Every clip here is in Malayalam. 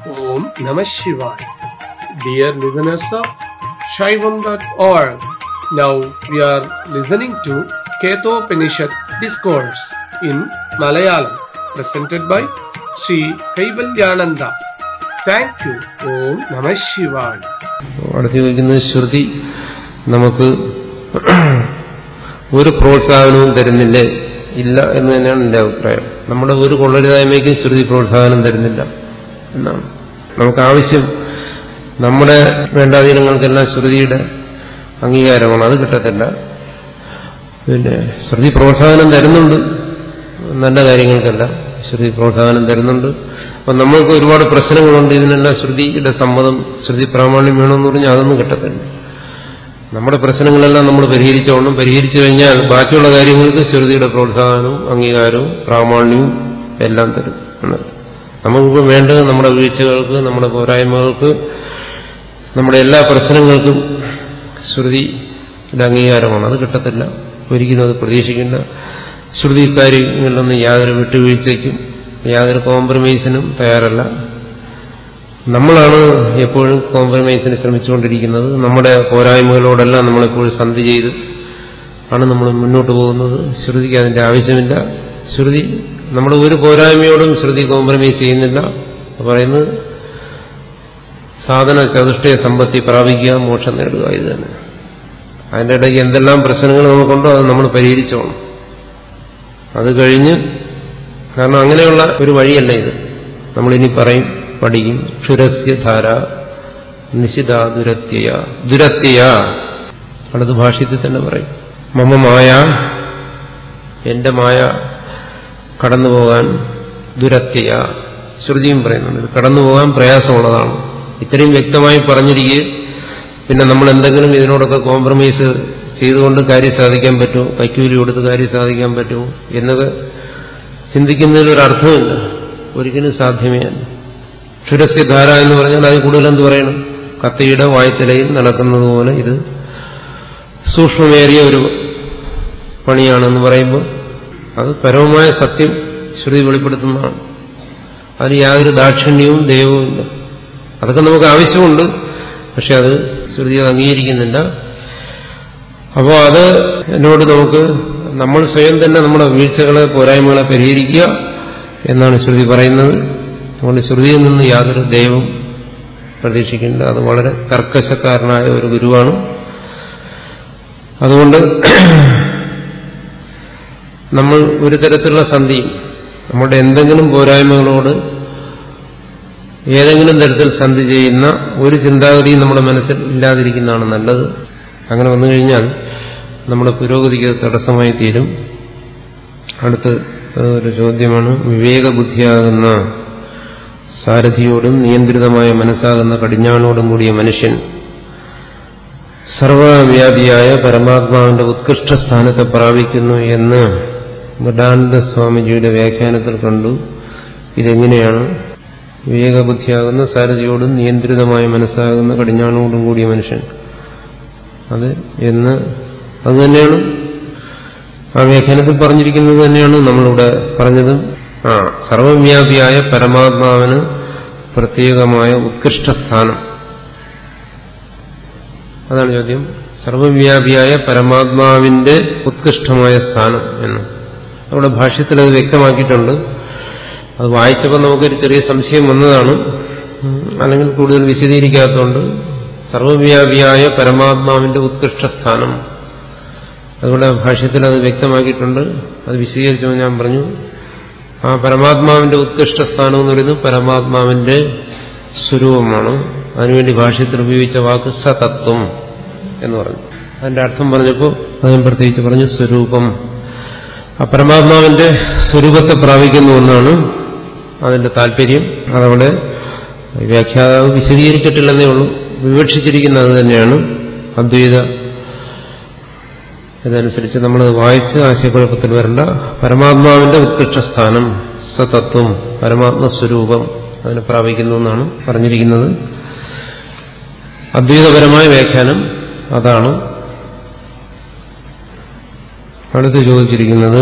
Om Namah Shivaya. Dear listeners of Shaivam.org, now we are listening to Ketopanishad Discourse in Malayalam, presented by Sri Kaivalyananda. Thank you. Om Namah Shivaya. അടുത്ത് ചോദിക്കുന്നത് ശ്രുതി നമുക്ക് ഒരു പ്രോത്സാഹനവും തരുന്നില്ലേ ഇല്ല എന്ന് തന്നെയാണ് എൻ്റെ അഭിപ്രായം നമ്മുടെ ഒരു കൊള്ളരുതായ്മയ്ക്കും ശ്രുതി പ്രോത്സാഹനം തരുന്നില്ല എന്നാണ് നമുക്ക് ആവശ്യം നമ്മുടെ വേണ്ടാധീനങ്ങൾക്കെല്ലാം ശ്രുതിയുടെ അംഗീകാരമാണ് അത് കിട്ടത്തില്ല പിന്നെ ശ്രുതി പ്രോത്സാഹനം തരുന്നുണ്ട് നല്ല കാര്യങ്ങൾക്കെല്ലാം ശ്രുതി പ്രോത്സാഹനം തരുന്നുണ്ട് അപ്പം നമ്മൾക്ക് ഒരുപാട് പ്രശ്നങ്ങളുണ്ട് ഇതിനെല്ലാം ശ്രുതിയുടെ സമ്മതം ശ്രുതി പ്രാമാണ്യം വേണമെന്ന് പറഞ്ഞാൽ അതൊന്നും കിട്ടത്തില്ല നമ്മുടെ പ്രശ്നങ്ങളെല്ലാം നമ്മൾ പരിഹരിച്ചോണം പരിഹരിച്ചു കഴിഞ്ഞാൽ ബാക്കിയുള്ള കാര്യങ്ങൾക്ക് ശ്രുതിയുടെ പ്രോത്സാഹനവും അംഗീകാരവും പ്രാമാണ്യവും എല്ലാം തരും എന്ന് നമുക്കിപ്പോൾ വേണ്ടത് നമ്മുടെ വീഴ്ചകൾക്ക് നമ്മുടെ പോരായ്മകൾക്ക് നമ്മുടെ എല്ലാ പ്രശ്നങ്ങൾക്കും ശ്രുതിയുടെ അംഗീകാരമാണ് അത് കിട്ടത്തില്ല ഒരിക്കലും അത് പ്രതീക്ഷിക്കേണ്ട ശ്രുതി കാര്യങ്ങളിലൊന്നും യാതൊരു വിട്ടുവീഴ്ചയ്ക്കും യാതൊരു കോംപ്രമൈസിനും തയ്യാറല്ല നമ്മളാണ് എപ്പോഴും കോംപ്രമൈസിന് ശ്രമിച്ചുകൊണ്ടിരിക്കുന്നത് നമ്മുടെ പോരായ്മകളോടെല്ലാം നമ്മളെപ്പോഴും സന്ധി ചെയ്ത് ആണ് നമ്മൾ മുന്നോട്ട് പോകുന്നത് ശ്രുതിക്ക് അതിന്റെ ആവശ്യമില്ല ശ്രുതി നമ്മുടെ ഒരു പോരായ്മയോടും ശ്രുതി കോംപ്രമൈസ് ചെയ്യുന്നില്ല പറയുന്നത് സാധന ചതുഷ്ടയ സമ്പത്തി പ്രാപിക്കുക മോക്ഷം നേടുക ഇത് തന്നെ അതിൻ്റെ ഇടയ്ക്ക് എന്തെല്ലാം പ്രശ്നങ്ങൾ നമുക്കുണ്ടോ അത് നമ്മൾ പരിഹരിച്ചോണം അത് കഴിഞ്ഞ് കാരണം അങ്ങനെയുള്ള ഒരു വഴിയല്ല ഇത് നമ്മളിനി പറയും പഠിക്കും ക്ഷുരസ്യ ധാര നിശിത ദുരത്യയ ദുരത്യയ അടുത്ത ഭാഷ്യത്തിൽ തന്നെ പറയും മമ മായ എന്റെ മായ കടന്നു പോകാൻ ദുരത്യയ ശ്രുതിയും പറയുന്നുണ്ട് ഇത് കടന്നു പോകാൻ പ്രയാസമുള്ളതാണ് ഇത്രയും വ്യക്തമായി പറഞ്ഞിരിക്കെ പിന്നെ നമ്മൾ എന്തെങ്കിലും ഇതിനോടൊക്കെ കോംപ്രമൈസ് ചെയ്തുകൊണ്ട് കാര്യം സാധിക്കാൻ പറ്റുമോ കൈക്കൂലി കൊടുത്ത് കാര്യം സാധിക്കാൻ പറ്റുമോ എന്നത് ചിന്തിക്കുന്നതിൽ ഒരു അർത്ഥമില്ല ഒരിക്കലും സാധ്യമേ അല്ല ക്ഷുരസ്യധാര എന്ന് പറഞ്ഞാൽ അത് കൂടുതൽ എന്ത് പറയണം കത്തിയുടെ വായ്ത്തലയിൽ നടക്കുന്നത് പോലെ ഇത് സൂക്ഷ്മമേറിയ ഒരു പണിയാണെന്ന് പറയുമ്പോൾ അത് പരമമായ സത്യം ശ്രുതി വെളിപ്പെടുത്തുന്നതാണ് അതിന് യാതൊരു ദാക്ഷിണ്യവും ദൈവവും ഇല്ല അതൊക്കെ നമുക്ക് ആവശ്യമുണ്ട് പക്ഷെ അത് ശ്രുതി അത് അംഗീകരിക്കുന്നില്ല അപ്പോൾ അത് എന്നോട് നമുക്ക് നമ്മൾ സ്വയം തന്നെ നമ്മുടെ വീഴ്ചകളെ പോരായ്മകളെ പരിഹരിക്കുക എന്നാണ് ശ്രുതി പറയുന്നത് അതുകൊണ്ട് ശ്രുതിയിൽ നിന്ന് യാതൊരു ദൈവം പ്രതീക്ഷിക്കേണ്ട അത് വളരെ കർക്കശക്കാരനായ ഒരു ഗുരുവാണ് അതുകൊണ്ട് നമ്മൾ ഒരു തരത്തിലുള്ള സന്ധിയും നമ്മുടെ എന്തെങ്കിലും പോരായ്മകളോട് ഏതെങ്കിലും തരത്തിൽ സന്ധി ചെയ്യുന്ന ഒരു ചിന്താഗതിയും നമ്മുടെ മനസ്സിൽ ഇല്ലാതിരിക്കുന്നതാണ് നല്ലത് അങ്ങനെ വന്നു കഴിഞ്ഞാൽ നമ്മുടെ പുരോഗതിക്ക് തടസ്സമായി തീരും അടുത്ത് ഒരു ചോദ്യമാണ് വിവേകബുദ്ധിയാകുന്ന സാരഥിയോടും നിയന്ത്രിതമായ മനസ്സാകുന്ന കടിഞ്ഞാണോടും കൂടിയ മനുഷ്യൻ സർവവ്യാപിയായ പരമാത്മാവിന്റെ ഉത്കൃഷ്ട സ്ഥാനത്തെ പ്രാപിക്കുന്നു എന്ന് ബഡാനന്ദ സ്വാമിജിയുടെ വ്യാഖ്യാനത്തിൽ കണ്ടു ഇതെങ്ങനെയാണ് വിവേകബുദ്ധിയാകുന്ന സാരഥിയോടും നിയന്ത്രിതമായ മനസ്സാകുന്ന കടിഞ്ഞാണോടും കൂടിയ മനുഷ്യൻ അത് എന്ന് അത് തന്നെയാണ് ആ വ്യാഖ്യാനത്തിൽ പറഞ്ഞിരിക്കുന്നത് തന്നെയാണ് നമ്മളിവിടെ പറഞ്ഞതും ആ സർവവ്യാപിയായ പരമാത്മാവിന് പ്രത്യേകമായ ഉത്കൃഷ്ട സ്ഥാനം അതാണ് ചോദ്യം സർവവ്യാപിയായ പരമാത്മാവിന്റെ ഉത്കൃഷ്ടമായ സ്ഥാനം എന്ന് അവിടെ ഭാഷ്യത്തിൽ അത് വ്യക്തമാക്കിയിട്ടുണ്ട് അത് വായിച്ചപ്പോൾ നമുക്കൊരു ചെറിയ സംശയം വന്നതാണ് അല്ലെങ്കിൽ കൂടുതൽ വിശദീകരിക്കാത്തതുകൊണ്ട് സർവവ്യാപിയായ പരമാത്മാവിന്റെ ഉത്കൃഷ്ട സ്ഥാനം അതുകൊണ്ട് ഭാഷ്യത്തിൽ അത് വ്യക്തമാക്കിയിട്ടുണ്ട് അത് വിശദീകരിച്ചപ്പോൾ ഞാൻ പറഞ്ഞു ആ പരമാത്മാവിന്റെ ഉത്കൃഷ്ട സ്ഥാനം എന്ന് പറയുന്നത് പരമാത്മാവിന്റെ സ്വരൂപമാണ് അതിനുവേണ്ടി ഭാഷ്യത്തിൽ ഉപയോഗിച്ച വാക്ക് സതത്വം എന്ന് പറഞ്ഞു അതിന്റെ അർത്ഥം പറഞ്ഞപ്പോൾ അതിന് പ്രത്യേകിച്ച് പറഞ്ഞു സ്വരൂപം ആ പരമാത്മാവിന്റെ സ്വരൂപത്തെ പ്രാപിക്കുന്ന ഒന്നാണ് അതിന്റെ താല്പര്യം അതവിടെ വ്യാഖ്യാതാവ് വിശദീകരിച്ചിട്ടില്ലെന്നേ ഉള്ളൂ വിവക്ഷിച്ചിരിക്കുന്നത് അത് തന്നെയാണ് അദ്വൈത ഇതനുസരിച്ച് നമ്മൾ വായിച്ച് ആശയക്കുഴപ്പത്തിൽ വരേണ്ട പരമാത്മാവിന്റെ ഉത്കൃഷ്ട സ്ഥാനം സതത്വം പരമാത്മസ്വരൂപം അതിനെ പ്രാപിക്കുന്നു എന്നാണ് പറഞ്ഞിരിക്കുന്നത് അദ്വൈതപരമായ വ്യാഖ്യാനം അതാണ് അടുത്ത് ചോദിച്ചിരിക്കുന്നത്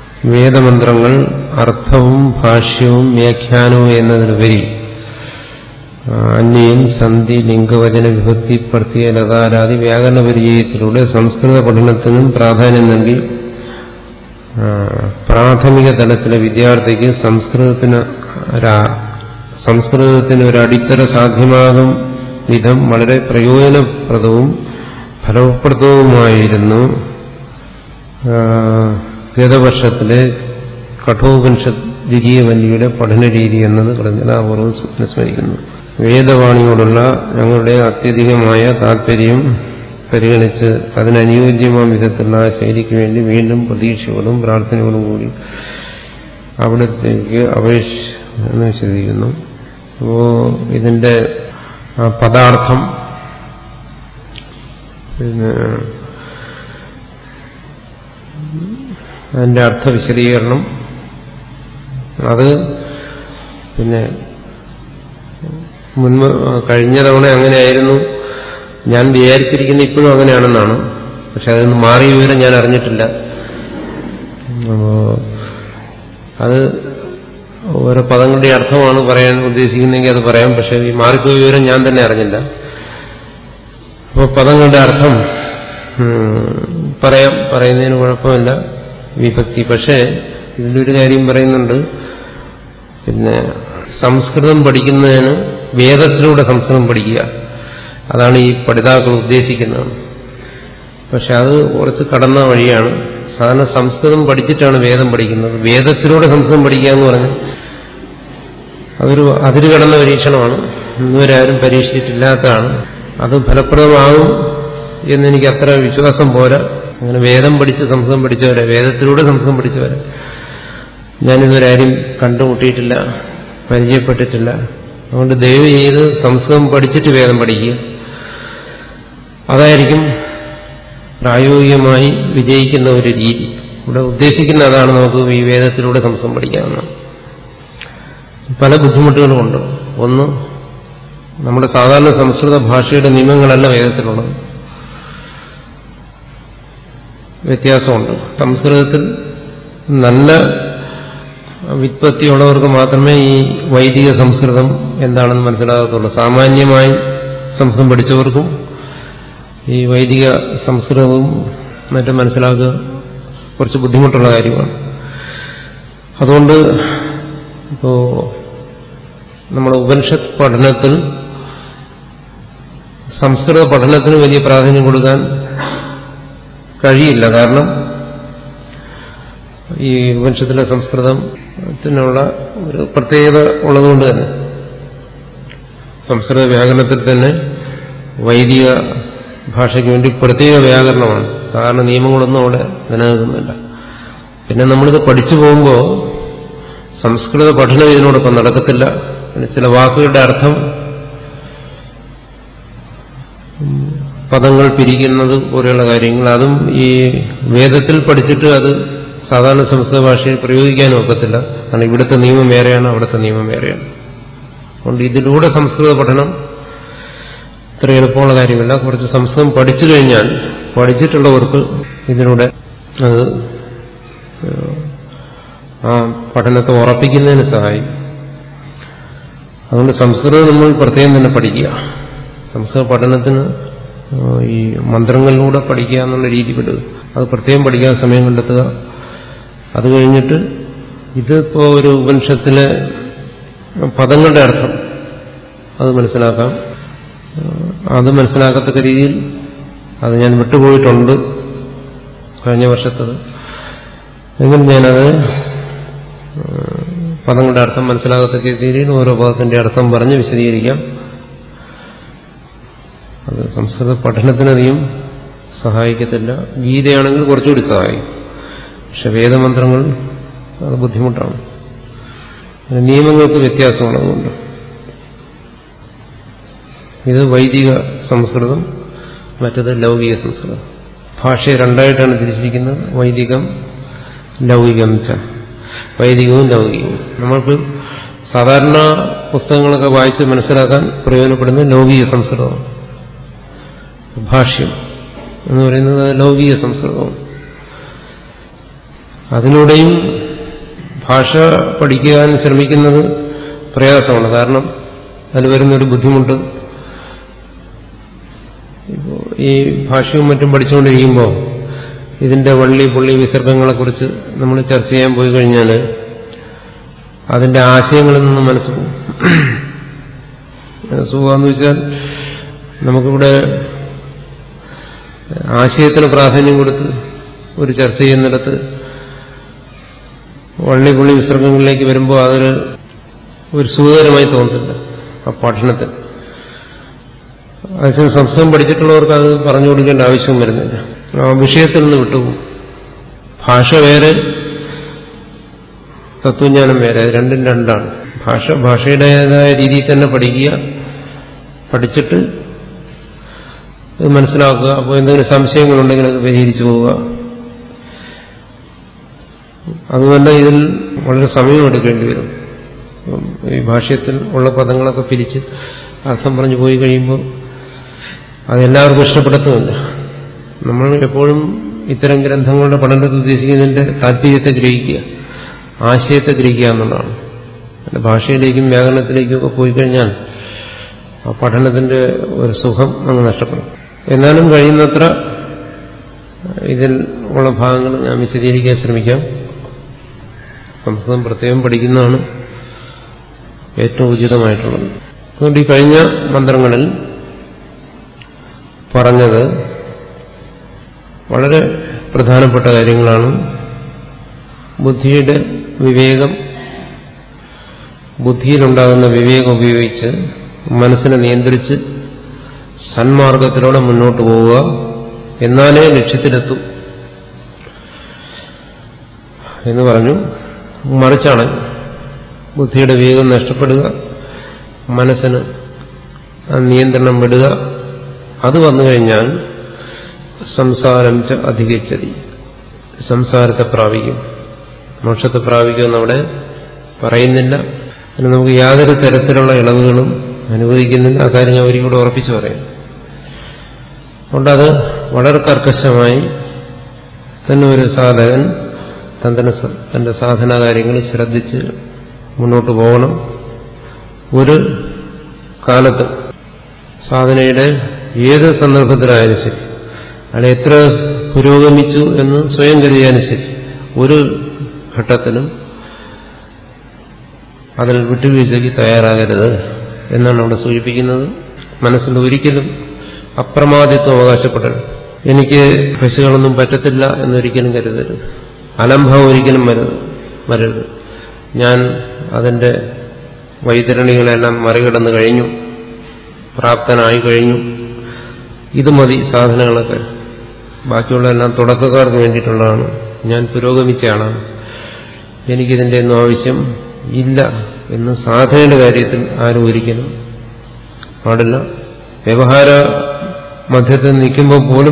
വേദമന്ത്രങ്ങൾ അർത്ഥവും ഭാഷ്യവും വ്യാഖ്യാനവും എന്നതിനുപരി അന്യൻ സന്ധി ലിംഗവചന വിഭക്തി പ്രത്യേക ലകാരാദി വ്യാകരണ പരിചയത്തിലൂടെ സംസ്കൃത പഠനത്തിനും പ്രാധാന്യം നൽകി ആ, പ്രാഥമിക തലത്തിലെ വിദ്യാർത്ഥിക്ക് സംസ്കൃതത്തിന് ഒരാ- സംസ്കൃതത്തിന് ഒരു അടിത്തറ സാധ്യമാകും വിധം വളരെ പ്രയോജനപ്രദവും ഫലപ്രദവുമായിരുന്നു ആ, ഗതവർഷത്തിലെ കഠോപനിഷത്ത് ദ്വിതീയവല്ലിയുടെ പഠന രീതി എന്നത് കൃതജ്ഞതാപൂർവ്വം അനുസ്മരിക്കുന്നു വേദവാണിയോടുള്ള ഞങ്ങളുടെ അത്യധികമായ താല്പര്യം പരിഗണിച്ച് അതിനനുയോജ്യമായ വിധത്തിലുള്ള ആ ശൈലിക്ക് വേണ്ടി വീണ്ടും പ്രതീക്ഷയോടും പ്രാർത്ഥനയോടും കൂടി അവിടത്തേക്ക് അപേക്ഷ എന്ന് വിശദീകരിക്കുന്നു അപ്പോ ഇതിന്റെ ആ പദാർത്ഥം പിന്നെ അതിന്റെ അർത്ഥ വിശദീകരണം അത് പിന്നെ മുൻപ് കഴിഞ്ഞ തവണ അങ്ങനെയായിരുന്നു ഞാൻ വിചാരിച്ചിരിക്കുന്ന ഇപ്പോഴും അങ്ങനെയാണെന്നാണ് പക്ഷെ അതൊന്ന് മാറിയ വിവരം ഞാൻ അറിഞ്ഞിട്ടില്ല അപ്പോ അത് ഓരോ പദങ്ങളുടെ അർത്ഥമാണ് പറയാൻ ഉദ്ദേശിക്കുന്നതെങ്കിൽ അത് പറയാം പക്ഷെ ഈ മാറിപ്പോയ വിവരം ഞാൻ തന്നെ അറിഞ്ഞില്ല അപ്പോൾ പദങ്ങളുടെ അർത്ഥം ഉം, പറയാം പറയുന്നതിന് കുഴപ്പമില്ല വിഭക്തി പക്ഷേ ഇതിലൊരു കാര്യം പറയുന്നുണ്ട് പിന്നെ സംസ്കൃതം പഠിക്കുന്നതിന് വേദത്തിലൂടെ സംസ്കൃതം പഠിക്കുക അതാണ് ഈ പഠിതാക്കൾ ഉദ്ദേശിക്കുന്നത് പക്ഷെ അത് കുറച്ച് കടന്ന വഴിയാണ് സാധാരണ സംസ്കൃതം പഠിച്ചിട്ടാണ് വേദം പഠിക്കുന്നത് വേദത്തിലൂടെ സംസ്കൃതം പഠിക്കുക എന്ന് പറഞ്ഞാൽ അതൊരു അതിര് കടന്ന പരീക്ഷണമാണ് ഇന്നുവരെ ആരും പരീക്ഷിച്ചിട്ടില്ലാത്തതാണ് അത് ഫലപ്രദമാകും എന്നെനിക്ക് അത്ര വിശ്വാസം പോരാ അങ്ങനെ വേദം പഠിച്ച് സംസ്കൃതം പഠിച്ചവരെ വേദത്തിലൂടെ സംസ്കൃതം പഠിച്ചവരെ ഞാനിതുവരെ ആരും കണ്ടുമുട്ടിയിട്ടില്ല പരിചയപ്പെട്ടിട്ടില്ല അതുകൊണ്ട് ദയവ് ചെയ്ത് സംസ്കൃതം പഠിച്ചിട്ട് വേദം പഠിക്കുക അതായിരിക്കും പ്രായോഗികമായി വിജയിക്കുന്ന ഒരു രീതി ഇവിടെ ഉദ്ദേശിക്കുന്ന അതാണ് നമുക്ക് ഈ വേദത്തിലൂടെ സംസ്കൃതം പഠിക്കാവുന്ന പല ബുദ്ധിമുട്ടുകളുമുണ്ട് ഒന്ന് നമ്മുടെ സാധാരണ സംസ്കൃത ഭാഷയുടെ നിയമങ്ങളല്ല വേദത്തിലുള്ളത് വ്യത്യാസമുണ്ട് സംസ്കൃതത്തിൽ നല്ല വിത്പത്തിയുള്ളവർക്ക് മാത്രമേ ഈ വൈദിക സംസ്കൃതം എന്താണെന്ന് മനസ്സിലാകത്തുള്ളൂ സാമാന്യമായി സംസ്കൃതം പഠിച്ചവർക്കും ഈ വൈദിക സംസ്കൃതവും മറ്റും മനസ്സിലാക്കുക കുറച്ച് ബുദ്ധിമുട്ടുള്ള കാര്യമാണ് അതുകൊണ്ട് ഇപ്പോ നമ്മുടെ ഉപനിഷത്ത് പഠനത്തിൽ സംസ്കൃത പഠനത്തിന് വലിയ പ്രാധാന്യം കൊടുക്കാൻ കഴിയില്ല കാരണം ഈ ഉപനിഷത്തിലെ സംസ്കൃതത്തിനുള്ള ഒരു പ്രത്യേകത ഉള്ളതുകൊണ്ട് തന്നെ സംസ്കൃത വ്യാകരണത്തിൽ തന്നെ വൈദിക ഭാഷയ്ക്ക് വേണ്ടി പ്രത്യേക വ്യാകരണമാണ് സാധാരണ നിയമങ്ങളൊന്നും അവിടെ നിലനിൽക്കുന്നില്ല പിന്നെ നമ്മളിത് പഠിച്ചു പോകുമ്പോൾ സംസ്കൃത പഠനം ഇതിനോടൊപ്പം നടക്കത്തില്ല പിന്നെ ചില വാക്കുകളുടെ അർത്ഥം പദങ്ങൾ പിരിക്കുന്നത് പോലെയുള്ള കാര്യങ്ങൾ അതും ഈ വേദത്തിൽ പഠിച്ചിട്ട് അത് സാധാരണ സംസ്കൃത ഭാഷയിൽ പ്രയോഗിക്കാനും ഒക്കത്തില്ല കാരണം ഇവിടുത്തെ നിയമം വേറെയാണ് അവിടുത്തെ നിയമം വേറെയാണ് അതുകൊണ്ട് ഇതിലൂടെ സംസ്കൃത പഠനം ഇത്ര എളുപ്പമുള്ള കാര്യമല്ല കുറച്ച് സംസ്കൃതം പഠിച്ചു കഴിഞ്ഞാൽ പഠിച്ചിട്ടുള്ളവർക്ക് ഇതിലൂടെ അത് ആ പഠനത്തെ ഉറപ്പിക്കുന്നതിന് സഹായിക്കും അതുകൊണ്ട് സംസ്കൃതം നമ്മൾ പ്രത്യേകം തന്നെ പഠിക്കുക സംസ്കൃത പഠനത്തിന് ഈ മന്ത്രങ്ങളിലൂടെ പഠിക്കുക എന്നുള്ള രീതി വിടുക അത് പ്രത്യേകം പഠിക്കാൻ സമയം കണ്ടെത്തുക അത് കഴിഞ്ഞിട്ട് ഇതിപ്പോ ഒരു ഉപനിഷത്തിലെ പദങ്ങളുടെ അർത്ഥം അത് മനസ്സിലാക്കാം അത് മനസ്സിലാക്കത്തക്ക രീതിയിൽ അത് ഞാൻ വിട്ടുപോയിട്ടുണ്ട് കഴിഞ്ഞ വർഷത്തത് എങ്കിലും ഞാനത് പദങ്ങളുടെ അർത്ഥം മനസ്സിലാകത്തക്ക രീതിയിൽ ഓരോ പദത്തിന്റെ അർത്ഥം പറഞ്ഞ് വിശദീകരിക്കാം അത് സംസ്കൃത പഠനത്തിനധികം സഹായിക്കത്തില്ല ഗീതയാണെങ്കിൽ കുറച്ചുകൂടി സഹായിക്കും പക്ഷെ വേദമന്ത്രങ്ങൾ അത് ബുദ്ധിമുട്ടാണ് നിയമങ്ങൾക്ക് വ്യത്യാസമുള്ളതുകൊണ്ട് ഇത് വൈദിക സംസ്കൃതം മറ്റത് ലൗകിക സംസ്കൃതം ഭാഷയെ രണ്ടായിട്ടാണ് തിരിച്ചിരിക്കുന്നത് വൈദികം ലൗകികം ച വൈദികവും ലൗകികവും നമ്മൾക്ക് സാധാരണ പുസ്തകങ്ങളൊക്കെ വായിച്ച് മനസ്സിലാക്കാൻ പ്രയോജനപ്പെടുന്നത് ലൗകിക സംസ്കൃതമാണ് ഭാഷ്യം എന്ന് പറയുന്നത് ലൗകിക സംസ്കൃതവും അതിലൂടെയും ഭാഷ പഠിക്കാൻ ശ്രമിക്കുന്നത് പ്രയാസമാണ് കാരണം അതിൽ വരുന്നൊരു ബുദ്ധിമുട്ട് ഇപ്പോ ഈ ഭാഷ്യവും മറ്റും പഠിച്ചുകൊണ്ടിരിക്കുമ്പോൾ ഇതിന്റെ വള്ളി പുള്ളി വിസർഗങ്ങളെക്കുറിച്ച് നമ്മൾ ചർച്ച ചെയ്യാൻ പോയി കഴിഞ്ഞാൽ അതിന്റെ ആശയങ്ങളിൽ നിന്ന് മനസ്സ് പോകും സുഖമെന്ന് വെച്ചാൽ നമുക്കിവിടെ ആശയത്തിന് പ്രാധാന്യം കൊടുത്ത് ഒരു ചർച്ച ചെയ്യുന്നിടത്ത് വള്ളി പുള്ളി വിസർഗങ്ങളിലേക്ക് വരുമ്പോൾ അതൊരു ഒരു സുഖകരമായി തോന്നുന്നില്ല ആ പഠനത്തിൽ അതിന് സംസ്കൃതം പഠിച്ചിട്ടുള്ളവർക്ക് അത് പറഞ്ഞു കൊടുക്കേണ്ട ആവശ്യം വരുന്നില്ല ആ വിഷയത്തിൽ നിന്ന് വിട്ടുപോകും ഭാഷ വേറെ തത്വജ്ഞാനം വേറെ അത് രണ്ടും രണ്ടാണ് ഭാഷ ഭാഷയുടേതായ രീതിയിൽ തന്നെ പഠിക്കുക പഠിച്ചിട്ട് ഇത് മനസ്സിലാക്കുക അപ്പോൾ എന്തെങ്കിലും സംശയങ്ങളുണ്ടെങ്കിൽ അത് പരിഹരിച്ചു പോവുക അതുമല്ല ഇതിൽ വളരെ സമയം എടുക്കേണ്ടി വരും ഈ ഭാഷ്യത്തിൽ ഉള്ള പദങ്ങളൊക്കെ പിരിച്ച് അർത്ഥം പറഞ്ഞു പോയി കഴിയുമ്പോൾ അതെല്ലാവർക്കും ഇഷ്ടപ്പെടുത്തുമില്ല നമ്മൾ എപ്പോഴും ഇത്തരം ഗ്രന്ഥങ്ങളുടെ പഠനത്തിൽ ഉദ്ദേശിക്കുന്നതിന്റെ താല്പര്യത്തെ ഗ്രഹിക്കുക ആശയത്തെ ഗ്രഹിക്കുക എന്നുള്ളതാണ് പിന്നെ ഭാഷയിലേക്കും വ്യാകരണത്തിലേക്കും ഒക്കെ പോയി കഴിഞ്ഞാൽ ആ പഠനത്തിന്റെ ഒരു സുഖം അങ്ങ് നഷ്ടപ്പെടും എന്നാലും കഴിയുന്നത്ര ഇതിൽ ഉള്ള ഭാഗങ്ങൾ ഞാൻ വിശദീകരിക്കാൻ ശ്രമിക്കാം സംസ്കൃതം പ്രത്യേകം പഠിക്കുന്നതാണ് ഏറ്റവും ഉചിതമായിട്ടുള്ളത് അതുകൊണ്ട് ഈ കഴിഞ്ഞ മന്ത്രങ്ങളിൽ പറഞ്ഞത് വളരെ പ്രധാനപ്പെട്ട കാര്യങ്ങളാണ് ബുദ്ധിയുടെ വിവേകം ബുദ്ധിയിലുണ്ടാകുന്ന വിവേകം ഉപയോഗിച്ച് മനസ്സിനെ നിയന്ത്രിച്ച് സന്മാർഗത്തിലൂടെ മുന്നോട്ട് പോവുക എന്നാലേ ലക്ഷ്യത്തിലെത്തും എന്ന് പറഞ്ഞു മറിച്ചാണ് ബുദ്ധിയുടെ വേഗം നഷ്ടപ്പെടുക മനസ്സിന് നിയന്ത്രണം വിടുക അത് വന്നു കഴിഞ്ഞാൽ സംസാരം ച അധികരിച്ചതി സംസാരത്തെ പ്രാപിക്കും മോക്ഷത്തെ പ്രാപിക്കുമെന്ന് അവിടെ പറയുന്നില്ല അതിന് നമുക്ക് യാതൊരു തരത്തിലുള്ള ഇളവുകളും അനുവദിക്കുന്നില്ല ആ കാര്യം ഞാൻ ഒരിക്കലും കൂടെ ഉറപ്പിച്ചു പറയും അതുകൊണ്ട് അത് വളരെ കർക്കശമായി തന്നെ ഒരു സാധകൻ തന്റെ തന്റെ സാധന കാര്യങ്ങൾ ശ്രദ്ധിച്ച് മുന്നോട്ട് പോകണം ഒരു കാലത്ത് സാധനയുടെ ഏത് സന്ദർഭത്തിലായാലും ശരി അയാൾ എത്ര പുരോഗമിച്ചു എന്ന് സ്വയം കരുതിയാലും ശരി ഒരു ഘട്ടത്തിലും അതിൽ വിട്ടുവീഴ്ചയ്ക്ക് തയ്യാറാകരുത് എന്നാണ് അവിടെ സൂചിപ്പിക്കുന്നത് മനസ്സിൽ ഒരിക്കലും അപ്രമാദിത്വം അവകാശപ്പെടരുത് എനിക്ക് പശുകളൊന്നും പറ്റത്തില്ല എന്നൊരിക്കലും കരുതരുത് അലംഭാവം ഒരിക്കലും വരരുത് വരരുത് ഞാൻ അതിന്റെ വൈതരണികളെല്ലാം മറികടന്നു കഴിഞ്ഞു പ്രാപ്തനായി കഴിഞ്ഞു ഇത് മതി സാധനങ്ങളൊക്കെ ബാക്കിയുള്ളതെല്ലാം തുടക്കക്കാർക്ക് വേണ്ടിയിട്ടുള്ളതാണ് ഞാൻ പുരോഗമിച്ച ആളാണ് എനിക്കിതിന്റെ ഒന്നും ആവശ്യം ഇല്ല എന്ന് സാധനയുടെ കാര്യത്തിൽ ആരും ഒരിക്കലും പാടില്ല വ്യവഹാര മധ്യത്തിൽ നിൽക്കുമ്പോൾ പോലും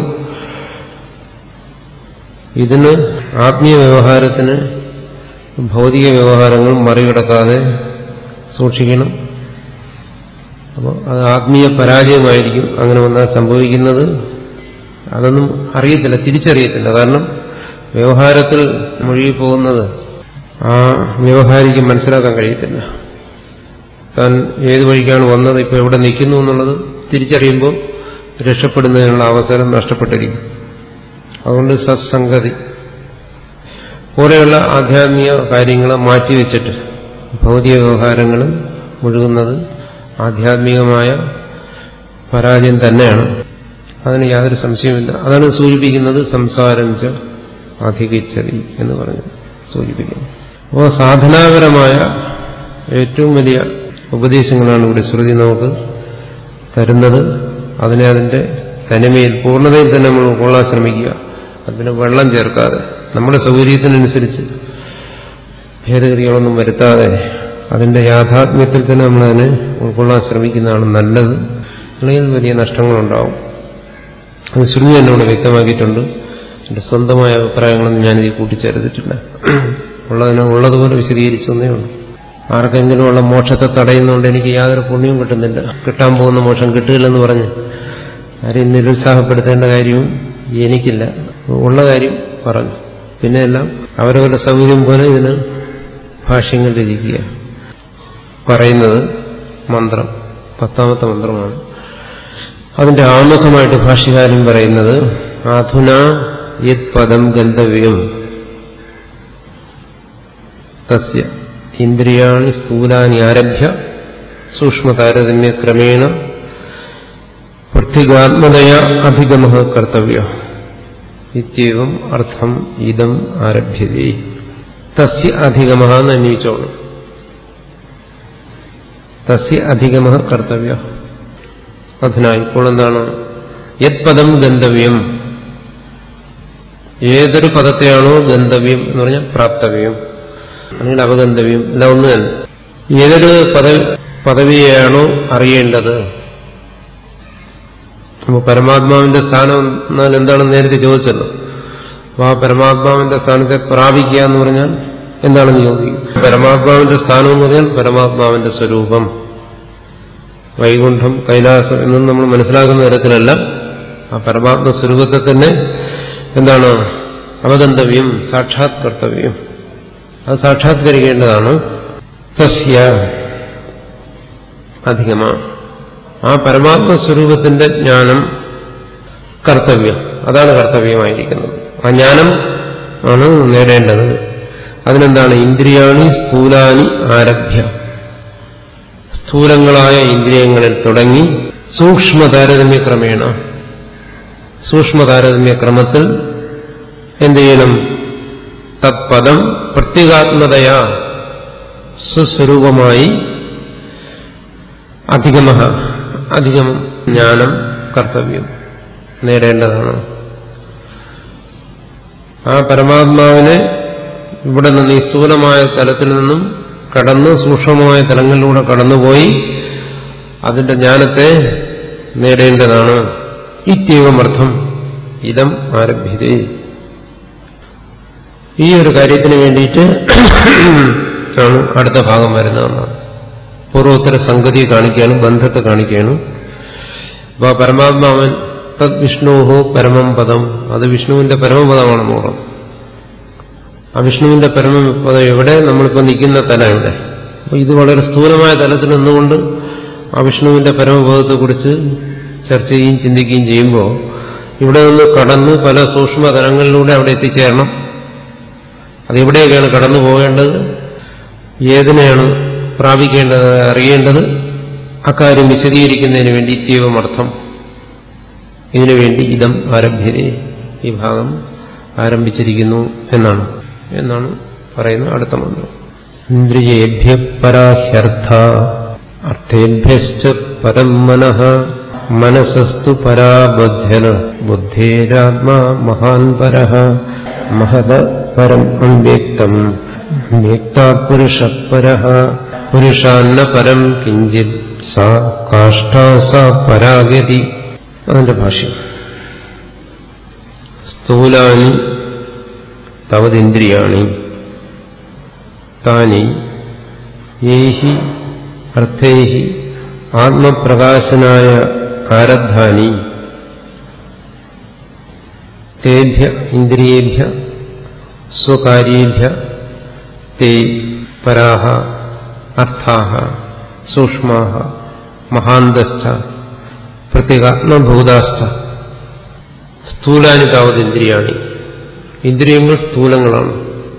ഇതിന് ആത്മീയ വ്യവഹാരത്തിന് ഭൗതിക വ്യവഹാരങ്ങൾ മറികടക്കാതെ സൂക്ഷിക്കണം അപ്പോൾ അത് ആത്മീയ പരാജയമായിരിക്കും അങ്ങനെ വന്നാൽ സംഭവിക്കുന്നത് അതൊന്നും അറിയത്തില്ല തിരിച്ചറിയത്തില്ല കാരണം വ്യവഹാരത്തിൽ മുഴുകി പോകുന്നത് ആ വ്യവഹാരിക്ക് മനസ്സിലാക്കാൻ കഴിയത്തില്ല താൻ ഏത് വഴിക്കാണ് വന്നത് ഇപ്പോൾ എവിടെ നിൽക്കുന്നു എന്നുള്ളത് തിരിച്ചറിയുമ്പോൾ രക്ഷപ്പെടുന്നതിനുള്ള അവസരം നഷ്ടപ്പെട്ടിരിക്കും അതുകൊണ്ട് സത്സംഗതി പോലെയുള്ള ആധ്യാത്മിക കാര്യങ്ങളെ മാറ്റിവെച്ചിട്ട് ഭൗതിക വ്യവഹാരങ്ങളും മുഴുകുന്നത് ആധ്യാത്മികമായ പരാജയം തന്നെയാണ് അതിന് യാതൊരു സംശയമില്ല അതാണ് സൂചിപ്പിക്കുന്നത് സംസാരം ച അധികരിച്ചതി എന്ന് പറഞ്ഞ് സൂചിപ്പിക്കുന്നു അപ്പോൾ സാധനാപരമായ ഏറ്റവും വലിയ ഉപദേശങ്ങളാണ് ഇവിടെ ശ്രുതി നമുക്ക് തരുന്നത് അതിനെ അതിന്റെ തനിമയിൽ പൂർണ്ണതയിൽ തന്നെ നമ്മൾ ഉൾക്കൊള്ളാൻ ശ്രമിക്കുക അതിന് വെള്ളം ചേർക്കാതെ നമ്മുടെ സൗകര്യത്തിനനുസരിച്ച് ഭേദഗതികളൊന്നും വരുത്താതെ അതിന്റെ യാഥാത്മ്യത്തിൽ തന്നെ നമ്മളതിനെ ഉൾക്കൊള്ളാൻ ശ്രമിക്കുന്നതാണ് നല്ലത് അല്ലെങ്കിൽ വലിയ നഷ്ടങ്ങളുണ്ടാവും അത് ശ്രുതി തന്നെ ഇവിടെ വ്യക്തമാക്കിയിട്ടുണ്ട് എന്റെ സ്വന്തമായ അഭിപ്രായങ്ങളൊന്നും ഞാനിത് കൂട്ടിച്ചേർത്തിട്ടില്ല ഉള്ളതിനെ ഉള്ളതുപോലെ വിശദീകരിച്ചതേ ഉള്ളൂ ആർക്കെങ്കിലും ഉള്ള മോക്ഷത്തെ തടയുന്നതുകൊണ്ട് എനിക്ക് യാതൊരു പുണ്യവും കിട്ടുന്നില്ല കിട്ടാൻ പോകുന്ന മോക്ഷം കിട്ടുകയില്ലെന്ന് പറഞ്ഞ് ആരെയും നിരുത്സാഹപ്പെടുത്തേണ്ട കാര്യവും എനിക്കില്ല ഉള്ള കാര്യം പറഞ്ഞു പിന്നെ എല്ലാം അവരവരുടെ സൗകര്യം പോലെ ഇതിന് ഭാഷ്യങ്ങൾ രചിക്കുക പറയുന്നത് മന്ത്രം പത്താമത്തെ മന്ത്രമാണ് അതിന്റെ ആമുഖമായിട്ട് ഭാഷ്യകാരൻ പറയുന്നത് അധുന യത് പദം ഗന്ധവ്യം തസ്യ ഇന്ദ്രിയാണി സ്ഥൂലാനി ആരഭ്യ സൂക്ഷ്മതാരതമ്യ ക്രമേണ പൃഥികാത്മതയ അധിഗമ കർത്തവ്യ ഇത്യവും അർത്ഥം ഇതം ആരഭ്യതേ തസ്യ അധിഗമ എന്ന് അന്വയിച്ചോണം തസ്യ അധിഗമ കർത്തവ്യ അധുന ഇപ്പോൾ എന്താണ് യത് പദം ഗന്ധവ്യം ഏതൊരു പദത്തെയാണോ ഗന്ധവ്യം എന്ന് പറഞ്ഞാൽ പ്രാപ്തവ്യം അല്ലെങ്കിൽ അപഗന്ധവ്യം എല്ലാം ഒന്ന് തന്നെ ഏതൊരു പദ പദവിയെയാണോ അറിയേണ്ടത് അപ്പോൾ പരമാത്മാവിന്റെ സ്ഥാനം എന്നാൽ എന്താണെന്ന് നേരത്തെ ചോദിച്ചല്ലോ അപ്പൊ ആ പരമാത്മാവിന്റെ സ്ഥാനത്തെ പ്രാപിക്കുക എന്ന് പറഞ്ഞാൽ എന്താണെന്ന് ചോദിക്കും പരമാത്മാവിന്റെ സ്ഥാനം എന്ന് പറഞ്ഞാൽ പരമാത്മാവിന്റെ സ്വരൂപം വൈകുണ്ഠം കൈലാസം എന്നൊന്നും നമ്മൾ മനസ്സിലാക്കുന്ന തരത്തിലല്ല ആ പരമാത്മ സ്വരൂപത്തെ തന്നെ എന്താണ് അവഗന്തവ്യം സാക്ഷാത് കർത്തവ്യം അത് സാക്ഷാത്കരിക്കേണ്ടതാണ് തസ്യ അധികമ ആ പരമാത്മ സ്വരൂപത്തിന്റെ ജ്ഞാനം കർത്തവ്യം അതാണ് കർത്തവ്യമായിരിക്കുന്നത് ആ ജ്ഞാനം ആണ് നേടേണ്ടത് അതിനെന്താണ് ഇന്ദ്രിയാണി സ്ഥൂലാനി ആരഭ്യ സ്ഥൂലങ്ങളായ ഇന്ദ്രിയങ്ങളിൽ തുടങ്ങി സൂക്ഷ്മ താരതമ്യ ക്രമേണ സൂക്ഷ്മ താരതമ്യ ക്രമത്തിൽ എന്ത് ചെയ്യണം തത്പദം പ്രത്യേകാത്മതയാ സ്വസ്വരൂപമായി അധികമ അധികം ജ്ഞാനം കർത്തവ്യം നേടേണ്ടതാണ് ആ പരമാത്മാവിനെ ഇവിടെ നിന്ന് ഈ സ്ഥൂലമായ തലത്തിൽ നിന്നും കടന്ന് സൂക്ഷ്മമായ തലങ്ങളിലൂടെ കടന്നുപോയി അതിന്റെ ജ്ഞാനത്തെ നേടേണ്ടതാണ് ഇത്യവമർത്ഥം ഇതം ആരഭ്യതേ ഈ ഒരു കാര്യത്തിന് വേണ്ടിയിട്ട് ആണ് അടുത്ത ഭാഗം വരുന്നതെന്നാണ് പൂർവോത്തര സംഗതിയെ കാണിക്കുകയാണ് ബന്ധത്തെ കാണിക്കുകയാണ് അപ്പൊ പരമാത്മാവൻ തദ് വിഷ്ണുഹോ പരമം പദം അത് വിഷ്ണുവിന്റെ പരമപദമാണ് മൂറം ആ വിഷ്ണുവിന്റെ പരമപദം എവിടെ നമ്മളിപ്പോൾ നിൽക്കുന്ന തല എവിടെ അപ്പൊ ഇത് വളരെ സ്ഥൂലമായ തലത്തിൽ നിന്നുകൊണ്ട് ആ വിഷ്ണുവിന്റെ പരമപദത്തെക്കുറിച്ച് ചർച്ച ചെയ്യുകയും ചിന്തിക്കുകയും ചെയ്യുമ്പോൾ ഇവിടെ നിന്ന് കടന്ന് പല സൂക്ഷ്മ തലങ്ങളിലൂടെ അവിടെ എത്തിച്ചേരണം അതെവിടെയൊക്കെയാണ് കടന്നു പോകേണ്ടത് ഏതിനെയാണ് പ്രാപിക്കേണ്ടത് അറിയേണ്ടത് അക്കാര്യം വിശദീകരിക്കുന്നതിന് വേണ്ടി ഇത്യവമർത്ഥം ഇതിനുവേണ്ടി ഇതം ആരഭ്യതേ ഈ ഭാഗം ആരംഭിച്ചിരിക്കുന്നു എന്നാണ് എന്നാണ് പറയുന്നത് അടുത്ത മന്ത്രം ഇന്ദ്രിയേഭ്യ പരാഹ്യർത്ഥ അർത്ഥേഭ്യശ്ച പരം മനഃ മനസസ്തു പരാബധ്യന ബുദ്ധേരാത്മാ മഹാൻ പരഃ മഹത പരം അവ്യക്തം വ്യക്താത് പുരുഷ പരഃ പുരുഷാന്ന പരം കിഞ്ചിത് സാ കാഷ്ഠാ സാ പരാഗതി അതിന്റെ ഭാഷ്യം സ്ഥൂലാനി തവതിന്ദ്രിയാണി താനി ഏഹി അർത്ഥേഹി ആത്മപ്രകാശനായ ആരബ്ധാനി തേഭ്യ ഇന്ദ്രിയേഭ്യ സ്വകാര്യേഭ്യ തേ പരാഹ അർത്ഥാഹ സൂക്ഷ്മാഹ മഹാന്തസ്ഥ പ്രത്യേകാത്മഭൂതാസ്ഥ സ്ഥൂലാനി താവത് ഇന്ദ്രിയാണ് ഇന്ദ്രിയങ്ങൾ സ്ഥൂലങ്ങളാണ്